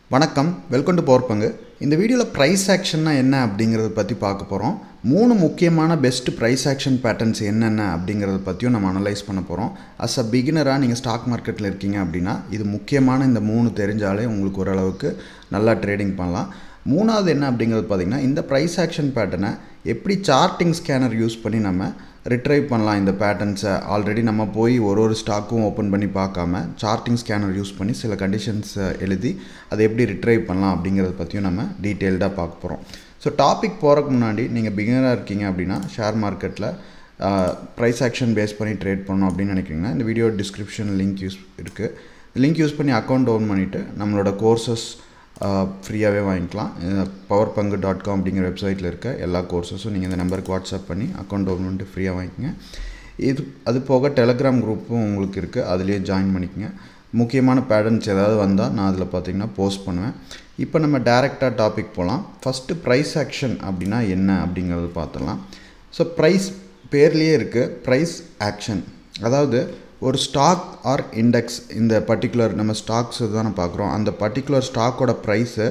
வணக்கம் welcome to power பங்கு இந்த வீடியோவில் ப்ரைஸ் ஆக்ஷன்னா என்ன அப்படிங்கிறத பற்றி பார்க்க போகிறோம் மூணு முக்கியமான பெஸ்ட் ப்ரைஸ் ஆக்ஷன் பேட்டர்ன்ஸ் என்னென்ன அப்படிங்கிறத பற்றியும் நம்ம அனலைஸ் பண்ண போகிறோம் அஸ் அ பிகினராக நீங்கள் ஸ்டாக் மார்க்கெட்டில் இருக்கீங்க அப்படின்னா இது முக்கியமான இந்த மூணு தெரிஞ்சாலே உங்களுக்கு ஓரளவுக்கு நல்லா ட்ரேடிங் பண்ணலாம் மூணாவது என்ன அப்படிங்கிறது பார்த்திங்கன்னா இந்த ப்ரைஸ் ஆக்ஷன் பேட்டர்னை எப்படி சார்ட்டிங் ஸ்கேனர் யூஸ் பண்ணி நம்ம ரிட்ரைவ் பண்ணலாம் இந்த பேட்டர்ன்ஸை ஆல்ரெடி நம்ம போய் ஒரு ஒரு ஸ்டாக்கும் ஓப்பன் பண்ணி பார்க்காம சார்ட்டிங் ஸ்கேனர் யூஸ் பண்ணி சில கண்டிஷன்ஸை எழுதி அதை எப்படி ரிட்ரைவ் பண்ணலாம் அப்படிங்கிறத பற்றியும் நம்ம டீட்டெயில்டாக பார்க்க போகிறோம் ஸோ டாபிக் போகிறதுக்கு முன்னாடி நீங்கள் பிகினராக இருக்கீங்க அப்படின்னா ஷேர் மார்க்கெட்டில் ப்ரைஸ் ஆக்ஷன் பேஸ் பண்ணி ட்ரேட் பண்ணணும் அப்படின்னு நினைக்கிறீங்கன்னா இந்த வீடியோ டிஸ்கிரிப்ஷன் லிங்க் யூஸ் இருக்குது லிங்க் யூஸ் பண்ணி அக்கௌண்ட் ஓன் பண்ணிவிட்டு நம்மளோட கோர்சஸ் ஃப்ரீயாகவே வாங்கிக்கலாம் பவர் பங்கு டாட் காம் அப்படிங்கிற வெப்சைட்டில் இருக்க எல்லா கோர்சஸும் நீங்கள் இந்த நம்பருக்கு வாட்ஸ்அப் பண்ணி அக்கௌண்ட் ஓப்பன் பண்ணிட்டு ஃப்ரீயாக வாங்கிக்கோங்க இது அது போக டெலகிராம் குரூப்பும் உங்களுக்கு இருக்குது அதுலேயே ஜாயின் பண்ணிக்கோங்க முக்கியமான பேட்டர்ன்ஸ் ஏதாவது வந்தால் நான் அதில் பார்த்தீங்கன்னா போஸ்ட் பண்ணுவேன் இப்போ நம்ம டேரெக்டாக டாபிக் போகலாம் ஃபஸ்ட்டு ப்ரைஸ் ஆக்ஷன் அப்படின்னா என்ன அப்படிங்கிறது பார்த்துடலாம் ஸோ ப்ரைஸ் பேர்லேயே இருக்குது ப்ரைஸ் ஆக்ஷன் அதாவது ஒரு ஸ்டாக் ஆர் இண்டெக்ஸ் இந்த பர்டிகுலர் நம்ம ஸ்டாக்ஸ் தானே பார்க்குறோம் அந்த பர்டிகுலர் ஸ்டாக்கோட ப்ரைஸு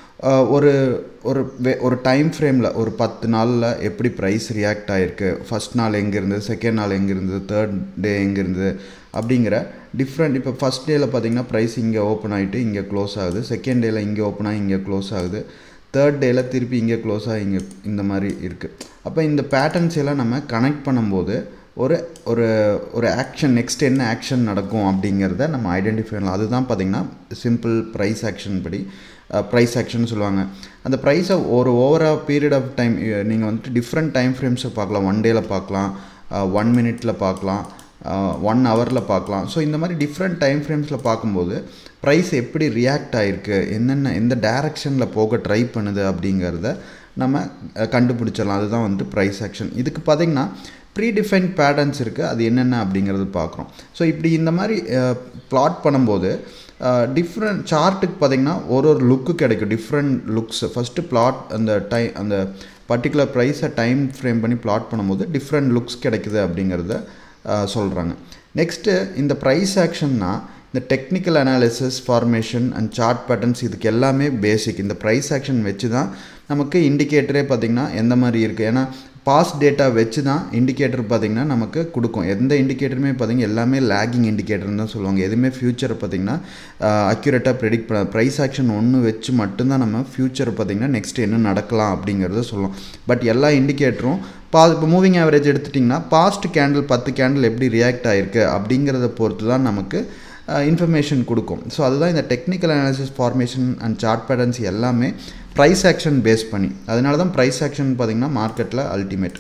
ஒரு ஒரு வே ஒரு டைம் ஃப்ரேமில் ஒரு பத்து நாளில் எப்படி ப்ரைஸ் ரியாக்ட் ஆகிருக்கு ஃபஸ்ட் நாள் எங்கே இருந்தது செகண்ட் நாள் எங்கே இருந்தது தேர்ட் டே எங்கே இருந்தது அப்படிங்கிற டிஃப்ரெண்ட் இப்போ ஃபஸ்ட் டேயில் பார்த்தீங்கன்னா ப்ரைஸ் இங்கே ஓப்பன் ஆகிட்டு இங்கே க்ளோஸ் ஆகுது செகண்ட் டேயில் இங்கே ஓப்பன் ஆகி இங்கே க்ளோஸ் ஆகுது தேர்ட் டேயில் திருப்பி இங்கே க்ளோஸ் ஆகி இங்கே இந்த மாதிரி இருக்குது அப்போ இந்த பேட்டர்ன்ஸ் எல்லாம் நம்ம கனெக்ட் பண்ணும்போது ஒரு ஒரு ஒரு ஆக்ஷன் நெக்ஸ்ட் என்ன ஆக்ஷன் நடக்கும் அப்படிங்கிறத நம்ம ஐடென்டிஃபை பண்ணலாம் அதுதான் பார்த்திங்கன்னா சிம்பிள் ப்ரைஸ் ஆக்ஷன் படி ப்ரைஸ் ஆக்ஷன் சொல்லுவாங்க அந்த ப்ரைஸை ஒரு ஓவரா பீரியட் ஆஃப் டைம் நீங்கள் வந்துட்டு டிஃப்ரெண்ட் டைம் ஃப்ரேம்ஸை பார்க்கலாம் ஒன் டேயில் பார்க்கலாம் ஒன் மினிட்டில் பார்க்கலாம் ஒன் ஹவரில் பார்க்கலாம் ஸோ இந்த மாதிரி டிஃப்ரெண்ட் டைம் ஃப்ரேம்ஸில் பார்க்கும்போது ப்ரைஸ் எப்படி ரியாக்ட் ஆகிருக்கு என்னென்ன எந்த டேரெக்ஷனில் போக ட்ரை பண்ணுது அப்படிங்கிறத நம்ம கண்டுபிடிச்சிடலாம் அதுதான் வந்துட்டு ப்ரைஸ் ஆக்ஷன் இதுக்கு பார்த்திங்கன்னா ப்ரீடிஃபைன் பேட்டர்ன்ஸ் இருக்குது அது என்னென்ன அப்படிங்கிறது பார்க்குறோம் ஸோ இப்படி இந்த மாதிரி ப்ளாட் பண்ணும்போது டிஃப்ரெண்ட் சார்ட்டுக்கு பார்த்திங்கன்னா ஒரு ஒரு லுக்கு கிடைக்கும் டிஃப்ரெண்ட் லுக்ஸ் ஃபஸ்ட்டு பிளாட் அந்த டை அந்த பர்டிகுலர் ப்ரைஸை டைம் ஃப்ரேம் பண்ணி பிளாட் பண்ணும்போது டிஃப்ரெண்ட் லுக்ஸ் கிடைக்குது அப்படிங்கிறத சொல்கிறாங்க நெக்ஸ்ட்டு இந்த ப்ரைஸ் ஆக்ஷன்னா இந்த technical analysis formation and chart patterns இதுக்கு எல்லாமே பேசிக் இந்த ப்ரைஸ் ஆக்ஷன் வச்சு தான் நமக்கு இண்டிகேட்டரே பார்த்திங்கன்னா எந்த மாதிரி இருக்குது ஏன்னா பாஸ்ட் டேட்டா வச்சு தான் இண்டிகேட்டர் பார்த்திங்கன்னா நமக்கு கொடுக்கும் எந்த இண்டிகேட்டருமே பார்த்திங்கன்னா எல்லாமே லேகிங் இண்டிகேட்டர்னு தான் சொல்லுவாங்க எதுவுமே ஃப்யூச்சர் பார்த்திங்கன்னா அக்யூரேட்டாக ப்ரெடிக்ட் பண்ண ப்ரைஸ் ஆக்ஷன் ஒன்று வச்சு மட்டும்தான் நம்ம ஃப்யூச்சர் பார்த்திங்கன்னா நெக்ஸ்ட் என்ன நடக்கலாம் அப்படிங்கிறத சொல்லுவோம் பட் எல்லா இண்டிகேட்டரும் பா இப்போ மூவிங் ஆவரேஜ் எடுத்துட்டிங்கன்னா பாஸ்ட் கேண்டில் பத்து கேண்டில் எப்படி ரியாக்ட் ஆகிருக்கு அப்படிங்கிறத பொறுத்து தான் நமக்கு இன்ஃபர்மேஷன் கொடுக்கும் ஸோ அதுதான் இந்த technical analysis formation and chart patterns எல்லாமே ப்ரைஸ் ஆக்ஷன் பேஸ் பண்ணி அதனால தான் ப்ரைஸ் ஆக்ஷன் பார்த்திங்கன்னா மார்க்கெட்டில் அல்டிமேட்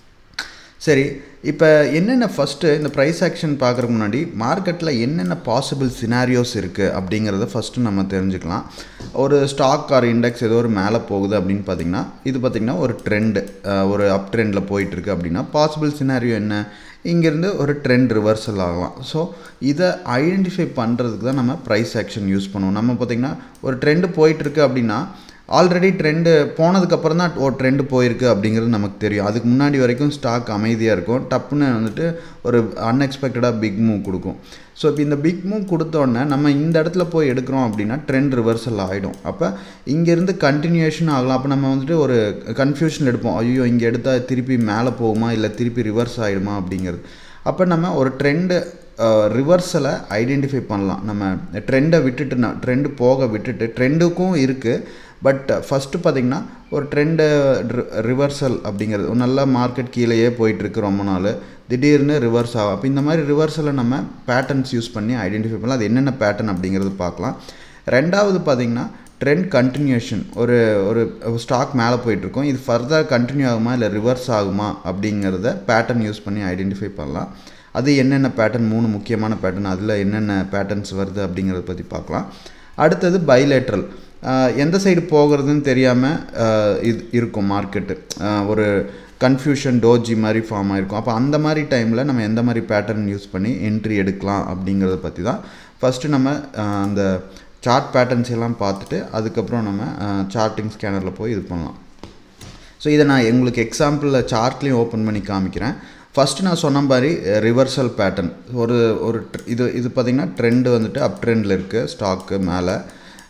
சரி இப்போ என்னென்ன ஃபஸ்ட்டு இந்த ப்ரைஸ் ஆக்ஷன் பார்க்குறதுக்கு முன்னாடி மார்க்கெட்டில் என்னென்ன பாசிபிள் சினாரியோஸ் இருக்குது அப்படிங்கிறத ஃபஸ்ட்டு நம்ம தெரிஞ்சுக்கலாம் ஒரு ஸ்டாக் ஆர் இண்டெக்ஸ் ஏதோ ஒரு மேலே போகுது அப்படின்னு பார்த்திங்கன்னா இது பார்த்திங்கன்னா ஒரு ட்ரெண்டு ஒரு அப் ட்ரெண்டில் போயிட்டுருக்கு அப்படின்னா பாசிபிள் சினாரியோ என்ன இங்கேருந்து ஒரு ட்ரெண்ட் ரிவர்சல் ஆகலாம் ஸோ இதை ஐடென்டிஃபை பண்ணுறதுக்கு தான் நம்ம ப்ரைஸ் ஆக்ஷன் யூஸ் பண்ணுவோம் நம்ம பார்த்திங்கன்னா ஒரு ட்ரெண்டு போயிட்டுருக்கு அப்படின்னா ஆல்ரெடி ட்ரெண்டு போனதுக்கப்புறம் தான் ஓ ட்ரெண்டு போயிருக்கு அப்படிங்கிறது நமக்கு தெரியும் அதுக்கு முன்னாடி வரைக்கும் ஸ்டாக் அமைதியாக இருக்கும் டப்புன்னு வந்துட்டு ஒரு அன்எக்ஸ்பெக்டடாக பிக் மூவ் கொடுக்கும் ஸோ இப்போ இந்த பிக் மூவ் கொடுத்தோடனே நம்ம இந்த இடத்துல போய் எடுக்கிறோம் அப்படின்னா ட்ரெண்ட் ரிவர்சல் ஆகிடும் அப்போ இங்கேருந்து கண்டினியூஷன் ஆகலாம் அப்போ நம்ம வந்துட்டு ஒரு கன்ஃபியூஷன் எடுப்போம் ஐயோ இங்கே எடுத்தால் திருப்பி மேலே போகுமா இல்லை திருப்பி ரிவர்ஸ் ஆகிடுமா அப்படிங்கிறது அப்போ நம்ம ஒரு ட்ரெண்டு ரிவர்ஸலை ஐடென்டிஃபை பண்ணலாம் நம்ம ட்ரெண்டை விட்டுட்டு ட்ரெண்டு போக விட்டுட்டு ட்ரெண்டுக்கும் இருக்குது பட் ஃபஸ்ட்டு பார்த்திங்கன்னா ஒரு ட்ரெண்டு ரிவர்சல் அப்படிங்கிறது ஒரு நல்ல மார்க்கெட் கீழேயே போயிட்டுருக்கு ரொம்ப நாள் திடீர்னு ரிவர்ஸ் ஆகும் அப்போ இந்த மாதிரி ரிவர்சலை நம்ம பேட்டர்ன்ஸ் யூஸ் பண்ணி ஐடென்டிஃபை பண்ணலாம் அது என்னென்ன பேட்டர்ன் அப்படிங்கிறது பார்க்கலாம் ரெண்டாவது பார்த்திங்கன்னா ட்ரெண்ட் கண்டினியூஷன் ஒரு ஒரு ஸ்டாக் மேலே போயிட்டுருக்கோம் இது ஃபர்தர் கண்டினியூ ஆகுமா இல்லை ரிவர்ஸ் ஆகுமா அப்படிங்கிறத பேட்டர்ன் யூஸ் பண்ணி ஐடென்டிஃபை பண்ணலாம் அது என்னென்ன பேட்டர்ன் மூணு முக்கியமான பேட்டர்ன் அதில் என்னென்ன பேட்டர்ன்ஸ் வருது அப்படிங்கிறத பற்றி பார்க்கலாம் அடுத்தது பைலேட்ரல் எந்த சைடு போகிறதுன்னு தெரியாமல் இது இருக்கும் மார்க்கெட்டு ஒரு கன்ஃபியூஷன் டோஜி மாதிரி ஃபார்ம் ஆகிருக்கும் அப்போ அந்த மாதிரி டைமில் நம்ம எந்த மாதிரி பேட்டர்ன் யூஸ் பண்ணி என்ட்ரி எடுக்கலாம் அப்படிங்கிறத பற்றி தான் ஃபஸ்ட்டு நம்ம அந்த சார்ட் பேட்டர்ன்ஸ் எல்லாம் பார்த்துட்டு அதுக்கப்புறம் நம்ம சார்ட்டிங் ஸ்கேனரில் போய் இது பண்ணலாம் ஸோ இதை நான் எங்களுக்கு எக்ஸாம்பிளில் சார்ட்லேயும் ஓப்பன் பண்ணி காமிக்கிறேன் ஃபஸ்ட்டு நான் சொன்ன மாதிரி ரிவர்சல் பேட்டர்ன் ஒரு ஒரு இது இது பார்த்திங்கன்னா ட்ரெண்டு வந்துட்டு அப் ட்ரெண்டில் இருக்குது ஸ்டாக்கு மேலே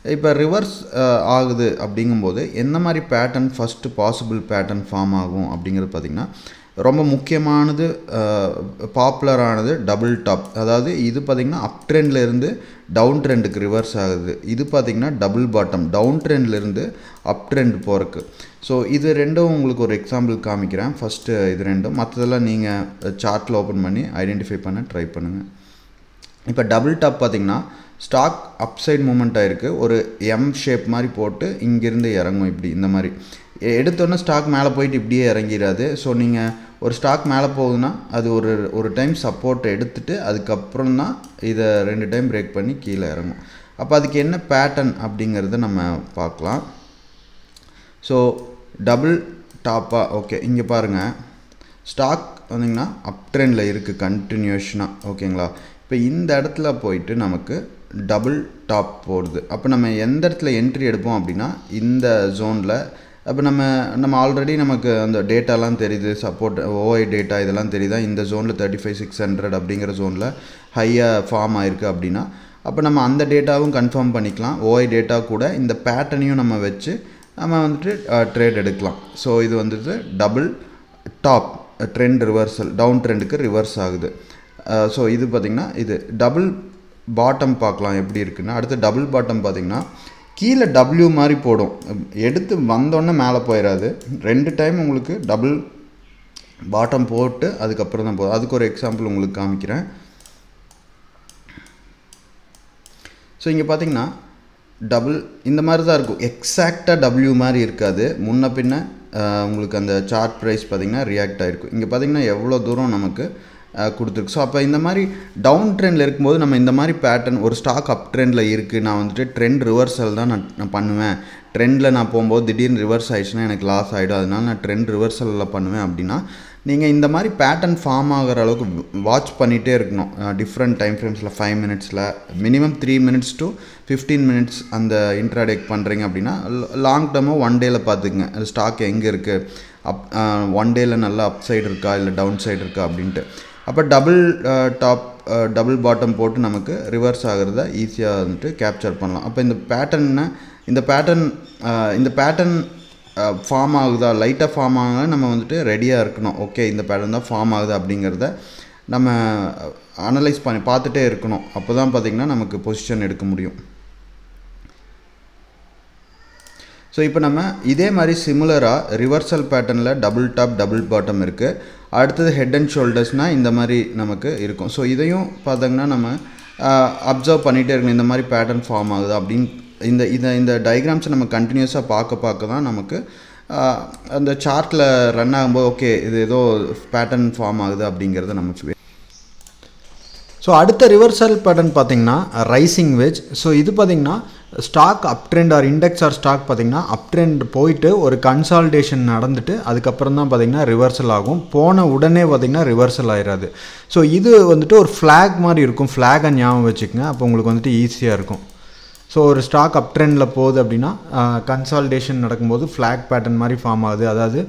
இப்போ ரிவர்ஸ் ஆகுது அப்படிங்கும்போது எந்த மாதிரி pattern first possible pattern form ஆகும் அப்படிங்கிறது பார்த்திங்கன்னா ரொம்ப முக்கியமானது பாப்புலரானது டபுள் டாப் அதாவது இது பார்த்திங்கன்னா அப் ட்ரெண்டில் இருந்து டவுன் ட்ரெண்டுக்கு ரிவர்ஸ் ஆகுது இது பார்த்திங்கன்னா டபுள் பாட்டம் டவுன் ட்ரெண்ட்லேருந்து அப் ட்ரெண்ட் போகிறக்கு ஸோ இது ரெண்டும் உங்களுக்கு ஒரு எக்ஸாம்பிள் காமிக்கிறேன் ஃபஸ்ட்டு இது ரெண்டும் மற்றதெல்லாம் நீங்கள் சார்ட்டில் ஓப்பன் பண்ணி ஐடென்டிஃபை பண்ண ட்ரை பண்ணுங்கள் இப்போ டபுள் டாப் பார்த்திங்கன்னா ஸ்டாக் அப்சைட் மூமெண்ட் ஆகிருக்கு ஒரு எம் ஷேப் மாதிரி போட்டு இங்கேருந்து இறங்கும் இப்படி இந்த மாதிரி எடுத்தோன்னே ஸ்டாக் மேலே போயிட்டு இப்படியே இறங்கிடாது ஸோ நீங்கள் ஒரு ஸ்டாக் மேலே போகுதுன்னா அது ஒரு ஒரு டைம் சப்போர்ட் எடுத்துகிட்டு அதுக்கப்புறம் தான் இதை ரெண்டு டைம் பிரேக் பண்ணி கீழே இறங்கும் அப்போ அதுக்கு என்ன பேட்டர்ன் அப்படிங்கிறத நம்ம பார்க்கலாம் ஸோ டபுள் டாப்பாக ஓகே இங்கே பாருங்கள் ஸ்டாக் வந்திங்கன்னா அப் ட்ரெண்டில் இருக்குது கண்டினியூஷனாக ஓகேங்களா இப்போ இந்த இடத்துல போயிட்டு நமக்கு டபுள் டாப் போடுது அப்போ நம்ம எந்த இடத்துல என்ட்ரி எடுப்போம் அப்படின்னா இந்த ஜோனில் அப்போ நம்ம நம்ம ஆல்ரெடி நமக்கு அந்த டேட்டாலாம் தெரியுது சப்போர்ட் ஓஐ டேட்டா இதெல்லாம் தெரியுதா இந்த ஜோனில் தேர்ட்டி ஃபைவ் சிக்ஸ் ஹண்ட்ரட் அப்படிங்கிற ஜோனில் ஹையாக ஃபார்ம் ஆயிருக்கு அப்படின்னா அப்போ நம்ம அந்த டேட்டாவும் கன்ஃபார்ம் பண்ணிக்கலாம் ஓஐ டேட்டா கூட இந்த பேட்டர்னையும் நம்ம வச்சு நம்ம வந்துட்டு ட்ரேட் எடுக்கலாம் ஸோ இது வந்துட்டு double top trend reversal down ட்ரெண்டுக்கு ரிவர்ஸ் ஆகுது ஸோ இது பார்த்திங்கன்னா இது டபுள் பாட்டம் பார்க்கலாம் எப்படி இருக்குன்னா அடுத்து டபுள் பாட்டம் பார்த்திங்கன்னா கீழே டபிள்யூ மாதிரி போடும் எடுத்து வந்தோடனே மேலே போயிடாது ரெண்டு டைம் உங்களுக்கு டபுள் பாட்டம் போட்டு அதுக்கப்புறம் தான் போதும் அதுக்கு ஒரு எக்ஸாம்பிள் உங்களுக்கு காமிக்கிறேன் ஸோ இங்கே பார்த்தீங்கன்னா டபுள் இந்த மாதிரி தான் இருக்கும் எக்ஸாக்டாக டபிள்யூ மாதிரி இருக்காது முன்ன பின்ன உங்களுக்கு அந்த சார்ட் ப்ரைஸ் பார்த்திங்கன்னா ரியாக்ட் ஆகிருக்கும் இங்கே பார்த்திங்கன்னா எவ்வளோ தூரம் நமக்கு கொடுத்துருக்கு ஸோ அப்போ இந்த மாதிரி டவுன் ட்ரெண்டில் இருக்கும்போது நம்ம இந்த மாதிரி பேட்டர்ன் ஒரு ஸ்டாக் அப் ட்ரெண்டில் இருக்குது நான் வந்துட்டு ட்ரெண்ட் ரிவர்சல் தான் நான் நான் பண்ணுவேன் ட்ரெண்டில் நான் போகும்போது திடீர்னு ரிவர்ஸ் ஆயிடுச்சுன்னா எனக்கு லாஸ் ஆகிடும் அதனால நான் ட்ரெண்ட் ரிவர்சலில் பண்ணுவேன் அப்படின்னா நீங்கள் இந்த மாதிரி பேட்டர்ன் ஃபார்ம் ஆகிற அளவுக்கு வாட்ச் பண்ணிகிட்டே இருக்கணும் டிஃப்ரெண்ட் டைம் ஃப்ரேம்ஸில் ஃபைவ் மினிட்ஸில் minimum three minutes to fifteen minutes அந்த இன்ட்ராடேக் பண்ணுறீங்க அப்படின்னா லாங் டேர்மாக ஒன் டேயில் பார்த்துக்குங்க அது ஸ்டாக் எங்கே இருக்குது அப் ஒன் டேயில் நல்லா அப் சைடு இருக்கா இல்லை டவுன் சைடு இருக்கா அப்படின்ட்டு அப்போ டபுள் டாப் டபுள் பாட்டம் போட்டு நமக்கு ரிவர்ஸ் ஆகிறத ஈஸியாக வந்துட்டு கேப்சர் பண்ணலாம் அப்போ இந்த பேட்டர்னை இந்த பேட்டர்ன் இந்த பேட்டர்ன் ஃபார்ம் ஆகுதா லைட்டாக ஃபார்ம் ஆகுதா நம்ம வந்துட்டு ரெடியாக இருக்கணும் ஓகே இந்த பேட்டர்ன் தான் ஃபார்ம் ஆகுது அப்படிங்கிறத நம்ம அனலைஸ் பண்ணி பார்த்துட்டே இருக்கணும் அப்போ தான் பார்த்திங்கன்னா நமக்கு பொசிஷன் எடுக்க முடியும் ஸோ இப்போ நம்ம இதே மாதிரி சிமிலராக ரிவர்சல் பேட்டர்னில் டபுள் டாப் டபுள் பாட்டம் இருக்குது அடுத்தது ஹெட் அண்ட் ஷோல்டர்ஸ்னால் இந்த மாதிரி நமக்கு இருக்கும் ஸோ இதையும் பார்த்தோங்கன்னா நம்ம அப்சர்வ் பண்ணிகிட்டே இருக்கணும் இந்த மாதிரி பேட்டர்ன் ஃபார்ம் ஆகுது அப்படின்னு இந்த இதை இந்த டயக்ராம்ஸை நம்ம கண்டினியூஸாக பார்க்க பார்க்க தான் நமக்கு அந்த சார்ட்டில் ரன் ஆகும்போது ஓகே இது ஏதோ பேட்டர்ன் ஃபார்ம் ஆகுது அப்படிங்கிறத நம்ம ஸோ அடுத்த ரிவர்சல் பேட்டர்ன் பார்த்தீங்கன்னா ரைசிங் வெஜ் ஸோ இது பார்த்தீங்கன்னா stock up trend or index or stock பார்த்தீங்கன்னா அப் ட்ரெண்ட் போயிட்டு ஒரு கன்சால்டேஷன் நடந்துட்டு அதுக்கப்புறம் தான் பார்த்தீங்கன்னா ரிவர்சல் ஆகும் போன உடனே பார்த்தீங்கன்னா ரிவர்சல் ஆயிடாது ஸோ இது வந்துட்டு ஒரு ஃப்ளாக் மாதிரி இருக்கும் ஃப்ளாகை ஞாபகம் வச்சுக்கோங்க அப்போ உங்களுக்கு வந்துட்டு ஈஸியாக இருக்கும் ஸோ ஒரு ஸ்டாக் அப் ட்ரெண்டில் போகுது அப்படின்னா கன்சால்டேஷன் நடக்கும்போது ஃப்ளாக் பேட்டர்ன் மாதிரி ஃபார்ம் ஆகுது அதாவது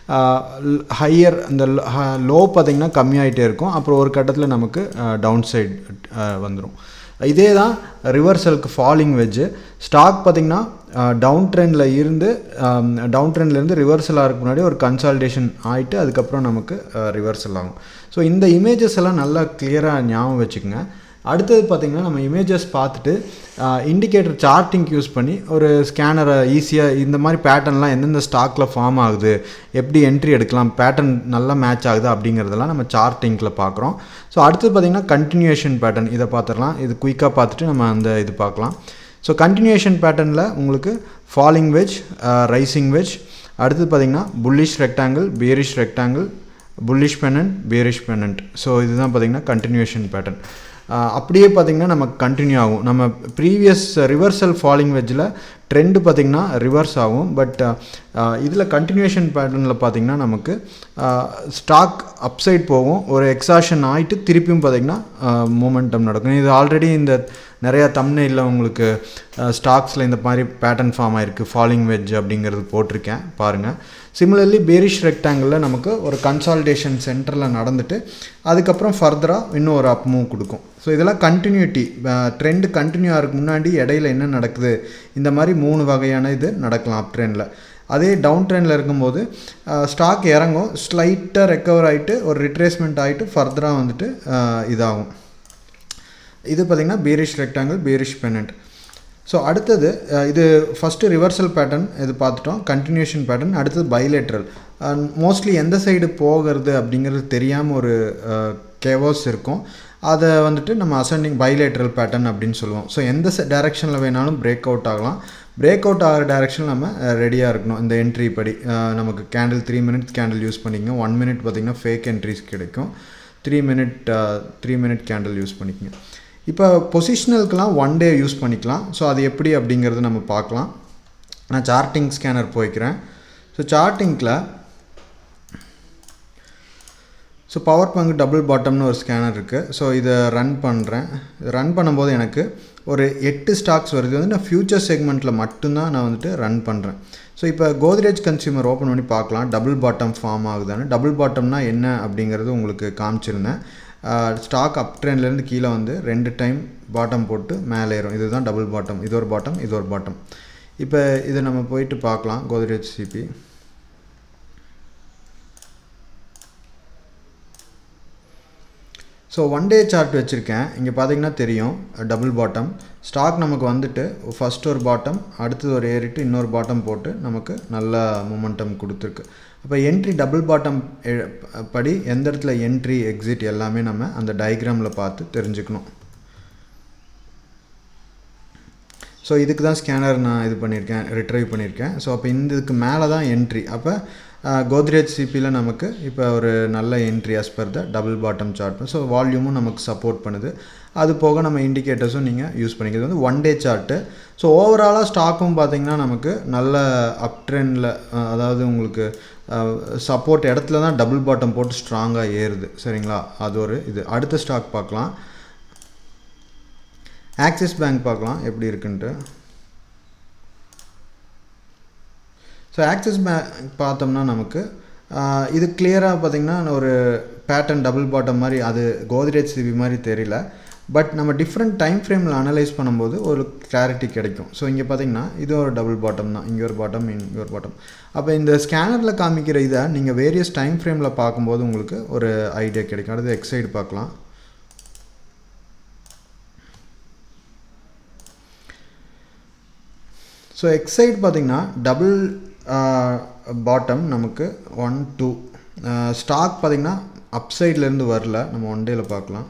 ஹையர் அந்த லோ பார்த்திங்கன்னா கம்மியாகிட்டே இருக்கும் அப்புறம் ஒரு கட்டத்தில் நமக்கு டவுன் சைட் வந்துடும் இதே தான் ரிவர்சலுக்கு ஃபாலிங் வெஜ்ஜு ஸ்டாக் பார்த்திங்கன்னா டவுன் ட்ரெண்டில் இருந்து டவுன் ட்ரெண்ட்லேருந்து ரிவர்சல் ஆகிறதுக்கு முன்னாடி ஒரு கன்சால்டேஷன் ஆகிட்டு அதுக்கப்புறம் நமக்கு ரிவர்சல் ஆகும் ஸோ இந்த இமேஜஸ் எல்லாம் நல்லா கிளியராக ஞாபகம் வச்சுக்கோங்க அடுத்தது பார்த்திங்கன்னா நம்ம இமேஜஸ் பார்த்துட்டு இண்டிகேட்டர் சார்ட்டிங் யூஸ் பண்ணி ஒரு ஸ்கேனரை ஈஸியாக இந்த மாதிரி பேட்டர்ன்லாம் எந்தெந்த ஸ்டாக்கில் ஃபார்ம் ஆகுது எப்படி என்ட்ரி எடுக்கலாம் பேட்டர்ன் நல்லா மேட்ச் ஆகுது அப்படிங்கிறதெல்லாம் நம்ம சார்ட்டிங்கில் பார்க்குறோம் ஸோ அடுத்தது பார்த்திங்கன்னா கண்டினியூஷன் பேட்டர்ன் இதை பார்த்துடலாம் இது குயிக்காக பார்த்துட்டு நம்ம அந்த இது பார்க்கலாம் ஸோ கண்டினியூஷன் பேட்டர்னில் உங்களுக்கு ஃபாலிங் வெஜ் ரைசிங் வெஜ் அடுத்தது பார்த்திங்கன்னா bullish rectangle bearish rectangle bullish pennant bearish pennant so இதுதான் பார்த்திங்கன்னா கண்டினியூஷன் பேட்டர்ன் அப்படியே பார்த்திங்கன்னா நமக்கு கண்டினியூ ஆகும் நம்ம ப்ரீவியஸ் ரிவர்சல் ஃபாலிங் வெஜ்ஜில் ட்ரெண்டு பார்த்திங்கன்னா ரிவர்ஸ் ஆகும் பட் இதில் கண்டினியூஷன் பேட்டர்னில் பார்த்திங்கன்னா நமக்கு ஸ்டாக் அப்சைட் போகும் ஒரு எக்ஸாஷன் ஆகிட்டு திருப்பியும் பார்த்திங்கன்னா மூமெண்டம் நடக்கும் இது ஆல்ரெடி இந்த நிறையா தம்னையில் உங்களுக்கு ஸ்டாக்ஸில் இந்த மாதிரி பேட்டர்ன் ஃபார்ம் ஆகிருக்கு ஃபாலிங் வெஜ் அப்படிங்கிறது போட்டிருக்கேன் பாருங்கள் சிமிலர்லி பேரிஷ் ரெக்டாங்கிளில் நமக்கு ஒரு கன்சால்டேஷன் சென்டரில் நடந்துட்டு அதுக்கப்புறம் ஃபர்தராக இன்னும் ஒரு அப் மூவ் கொடுக்கும் ஸோ இதெல்லாம் கண்டினியூட்டி ட்ரெண்டு கண்டினியூ ஆகிறதுக்கு முன்னாடி இடையில என்ன நடக்குது இந்த மாதிரி மூணு வகையான இது நடக்கலாம் அப் ட்ரெண்டில் அதே டவுன் ட்ரெண்டில் இருக்கும்போது ஸ்டாக் இறங்கும் ஸ்லைட்டாக ரெக்கவர் ஆகிட்டு ஒரு ரிட்ரேஸ்மெண்ட் ஆகிட்டு ஃபர்தராக வந்துட்டு இதாகும் இது பார்த்திங்கன்னா bearish rectangle bearish pennant so அடுத்தது இது ஃபஸ்ட்டு ரிவர்சல் பேட்டர்ன் இது பார்த்துட்டோம் கண்டினியூஷன் பேட்டர்ன் அடுத்தது பைலேட்ரல் மோஸ்ட்லி எந்த சைடு போகிறது அப்படிங்கிறது தெரியாமல் ஒரு கேவோஸ் இருக்கும் அதை வந்துட்டு நம்ம அசெண்டிங் பைலேட்ரல் பேட்டர்ன் அப்படின்னு சொல்லுவோம் ஸோ எந்த டேரெக்ஷனில் வேணாலும் பிரேக் அவுட் ஆகலாம் பிரேக் அவுட் ஆகிற டேரெக்ஷன் நம்ம ரெடியாக இருக்கணும் இந்த என்ட்ரி படி நமக்கு candle three minutes candle use பண்ணிக்கங்க ஒன் மினிட் பார்த்திங்கன்னா ஃபேக் என்ட்ரிஸ் கிடைக்கும் three minute three minute candle use பண்ணிக்கங்க இப்போ பொசிஷனலுக்கெலாம் ஒன் டே யூஸ் பண்ணிக்கலாம் ஸோ அது எப்படி அப்படிங்கிறது நம்ம பார்க்கலாம் நான் சார்ட்டிங் ஸ்கேனர் போய்க்கிறேன் ஸோ சார்ட்டிங்கில் ஸோ பவர் பங்க் டபுள் பாட்டம்னு ஒரு ஸ்கேனர் இருக்குது ஸோ இதை ரன் பண்ணுறேன் ரன் பண்ணும்போது எனக்கு ஒரு எட்டு ஸ்டாக்ஸ் வருது வந்து நான் ஃப்யூச்சர் செக்மெண்ட்டில் மட்டும்தான் நான் வந்துட்டு ரன் பண்ணுறேன் ஸோ இப்போ கோத்ரேஜ் கன்சியூமர் ஓப்பன் பண்ணி பார்க்கலாம் டபுள் பாட்டம் ஃபார்ம் ஆகுதான்னு டபுள் பாட்டம்னா என்ன அப்படிங்கிறது உங்களுக்கு காமிச்சிருந்தேன் ஸ்டாக் அப் ட்ரெண்ட்லேருந்து கீழே வந்து ரெண்டு டைம் பாட்டம் போட்டு மேலே ஏறும் இதுதான் டபுள் பாட்டம் இது ஒரு பாட்டம் இது ஒரு பாட்டம் இப்போ இதை நம்ம போயிட்டு பார்க்கலாம் Godrej CP so one day chart வச்சுருக்கேன் இங்கே பார்த்தீங்கன்னா தெரியும் டபுள் பாட்டம் ஸ்டாக் நமக்கு வந்துட்டு ஃபஸ்ட் ஒரு பாட்டம் அடுத்தது ஒரு ஏறிட்டு இன்னொரு பாட்டம் போட்டு நமக்கு நல்ல மொமெண்டம் கொடுத்துருக்கு அப்போ என்ட்ரி டபுள் பாட்டம் படி எந்த இடத்துல என்ட்ரி எக்ஸிட் எல்லாமே நம்ம அந்த டயக்ராமில் பார்த்து தெரிஞ்சுக்கணும் ஸோ இதுக்கு தான் ஸ்கேனர் நான் இது பண்ணியிருக்கேன் ரிட்ரைவ் பண்ணியிருக்கேன் ஸோ அப்போ இந்த இதுக்கு மேலே தான் என்ட்ரி அப்போ கோத்ரேஜ் சிபியில் நமக்கு இப்போ ஒரு நல்ல entry as per the double bottom chart so வால்யூமும் நமக்கு சப்போர்ட் பண்ணுது அது போக நம்ம இண்டிகேட்டர்ஸும் நீங்கள் யூஸ் பண்ணிக்கிறது வந்து ஒன் டே சார்ட்டு ஸோ ஓவராலாக ஸ்டாக்கும் பார்த்திங்கன்னா நமக்கு நல்ல அப் ட்ரெண்டில் அதாவது உங்களுக்கு சப்போர்ட் இடத்துல தான் டபுள் பாட்டம் போட்டு ஸ்ட்ராங்காக ஏறுது சரிங்களா அது ஒரு இது அடுத்த ஸ்டாக் பார்க்கலாம் ஆக்சிஸ் பேங்க் பார்க்கலாம் எப்படி இருக்குன்ட்டு ஸோ ஆக்சிஸ் பேங்க் பார்த்தோம்னா நமக்கு இது கிளியராக பார்த்திங்கன்னா ஒரு பேட்டர்ன் டபுள் பாட்டம் மாதிரி அது கோத்ரேஜ் சிபி மாதிரி தெரியல பட் நம்ம டிஃப்ரெண்ட் டைம் ஃப்ரேமில் அனலைஸ் பண்ணும்போது ஒரு கிளாரிட்டி கிடைக்கும் ஸோ இங்கே பார்த்தீங்கன்னா இது ஒரு டபுள் பாட்டம் தான் இங்கே ஒரு பாட்டம் இங்கே ஒரு பாட்டம் அப்போ இந்த ஸ்கேனரில் காமிக்கிற இதை நீங்கள் வேரியஸ் டைம் ஃப்ரேமில் பார்க்கும்போது உங்களுக்கு ஒரு ஐடியா கிடைக்கும் அடுத்து எக்ஸைடு பார்க்கலாம் ஸோ எக்ஸைட் பார்த்திங்கன்னா டபுள் பாட்டம் நமக்கு ஒன் டூ ஸ்டாக் பார்த்திங்கன்னா அப்சைட்லேருந்து வரல நம்ம ஒன் டேயில் பார்க்கலாம்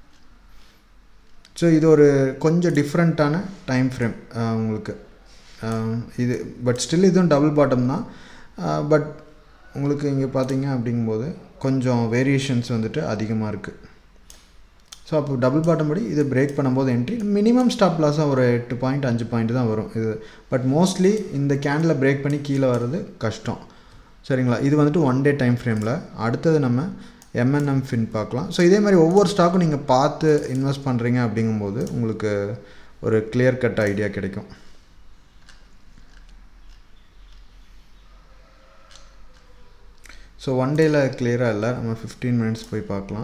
ஸோ இது ஒரு கொஞ்சம் டிஃப்ரெண்ட்டான டைம் ஃப்ரேம் உங்களுக்கு இது பட் ஸ்டில் இதுவும் டபுள் பாட்டம் தான் பட் உங்களுக்கு இங்கே பார்த்தீங்க அப்படிங்கும்போது கொஞ்சம் வேரியேஷன்ஸ் வந்துட்டு அதிகமாக இருக்குது ஸோ அப்போ டபுள் பாட்டம் படி இது பிரேக் பண்ணும்போது என்ட்ரி மினிமம் ஸ்டாப் லாஸாக ஒரு எட்டு பாயிண்ட் அஞ்சு பாயிண்ட் தான் வரும் இது பட் மோஸ்ட்லி இந்த கேண்டில் பிரேக் பண்ணி கீழே வர்றது கஷ்டம் சரிங்களா இது வந்துட்டு ஒன் டே டைம் ஃப்ரேமில் அடுத்தது நம்ம எம்என்எம் ஃபின் பார்க்கலாம் ஸோ இதே மாதிரி ஒவ்வொரு ஸ்டாக்கும் நீங்கள் பார்த்து இன்வெஸ்ட் பண்ணுறீங்க அப்படிங்கும்போது உங்களுக்கு ஒரு கிளியர் கட் ஐடியா கிடைக்கும் ஸோ ஒன் டேயில் கிளியராக இல்லை நம்ம ஃபிஃப்டீன் மினிட்ஸ் போய் பார்க்கலாம்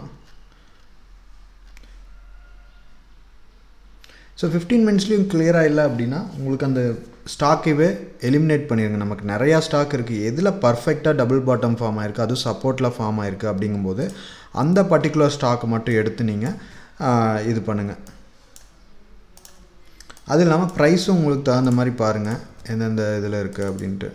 ஸோ ஃபிஃப்டீன் மினிட்ஸ்லேயும் கிளியராக இல்லை அப்படின்னா உங்களுக்கு அந்த ஸ்டாக்கைவே எலிமினேட் பண்ணிடுங்க நமக்கு நிறையா ஸ்டாக் இருக்குது எதில் பர்ஃபெக்டாக டபுள் பாட்டம் ஃபார்ம் ஆயிருக்கு அதுவும் சப்போர்ட்டில் ஃபார்ம் ஆயிருக்கு அப்படிங்கும்போது அந்த பர்டிகுலர் ஸ்டாக்கை மட்டும் எடுத்து நீங்கள் இது பண்ணுங்கள் அது இல்லாமல் ப்ரைஸும் உங்களுக்கு தகுந்த மாதிரி பாருங்கள் எந்தெந்த இதில் இருக்குது அப்படின்ட்டு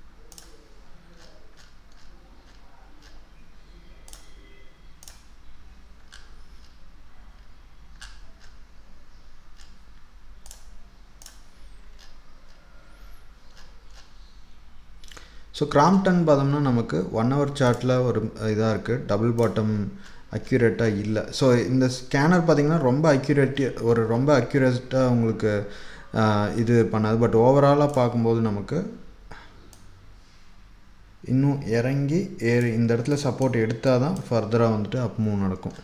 ஸோ கிராம்டன் பார்த்தோம்னா நமக்கு ஒன் ஹவர் சார்ட்டில் ஒரு இதாக இருக்குது டபுள் பாட்டம் அக்யூரேட்டாக இல்லை ஸோ இந்த ஸ்கேனர் பார்த்திங்கன்னா ரொம்ப அக்யூரேட்டி ஒரு ரொம்ப அக்யூரேட்டாக உங்களுக்கு இது பண்ணாது பட் ஓவராலாக பார்க்கும்போது நமக்கு இன்னும் இறங்கி ஏறி இந்த இடத்துல சப்போர்ட் எடுத்தால் தான் ஃபர்தராக வந்துட்டு அப் மூவ் நடக்கும்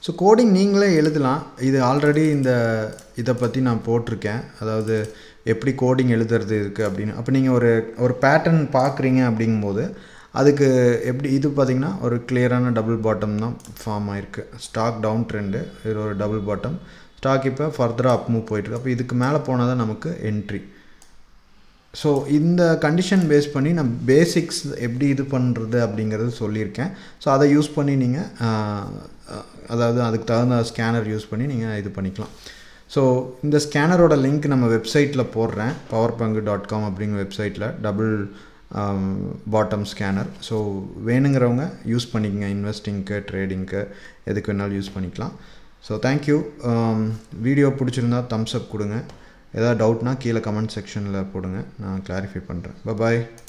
ஸோ கோடிங் நீங்களே எழுதலாம் இது ஆல்ரெடி இந்த இதை பற்றி நான் போட்டிருக்கேன் அதாவது எப்படி கோடிங் எழுதுறது இருக்குது அப்படின்னு அப்போ நீங்கள் ஒரு ஒரு பேட்டர்ன் பார்க்குறீங்க அப்படிங்கும்போது அதுக்கு எப்படி இது பார்த்திங்கன்னா ஒரு கிளியரான டபுள் பாட்டம் தான் ஃபார்ம் ஆயிருக்கு ஸ்டாக் டவுன் ட்ரெண்டு இது ஒரு டபுள் பாட்டம் ஸ்டாக் இப்போ ஃபர்தராக அப் மூவ் போயிட்டுருக்கு அப்போ இதுக்கு மேலே போனால் தான் நமக்கு என்ட்ரி ஸோ இந்த கண்டிஷன் பேஸ் பண்ணி நான் பேசிக்ஸ் எப்படி இது பண்ணுறது அப்படிங்கிறது சொல்லியிருக்கேன் ஸோ அதை யூஸ் பண்ணி நீங்கள் அதாவது அதுக்கு தகுந்த ஸ்கேனர் யூஸ் பண்ணி நீங்கள் இது பண்ணிக்கலாம் ஸோ இந்த ஸ்கேனரோட லிங்க் நம்ம வெப்சைட்டில் போடுறேன் பவர் பங்கு டாட் காம் அப்படிங்கிற வெப்சைட்டில் டபுள் பாட்டம் ஸ்கேனர் ஸோ வேணுங்கிறவங்க யூஸ் பண்ணிக்கங்க இன்வெஸ்டிங்க்கு ட்ரேடிங்க்கு எதுக்கு வேணாலும் யூஸ் பண்ணிக்கலாம் ஸோ தேங்க்யூ வீடியோ பிடிச்சிருந்தா தம்ஸ் அப் கொடுங்க ஏதாவது டவுட்னா கீழே கமெண்ட் செக்ஷனில் போடுங்க நான் கிளாரிஃபை பண்ணுறேன் பாய்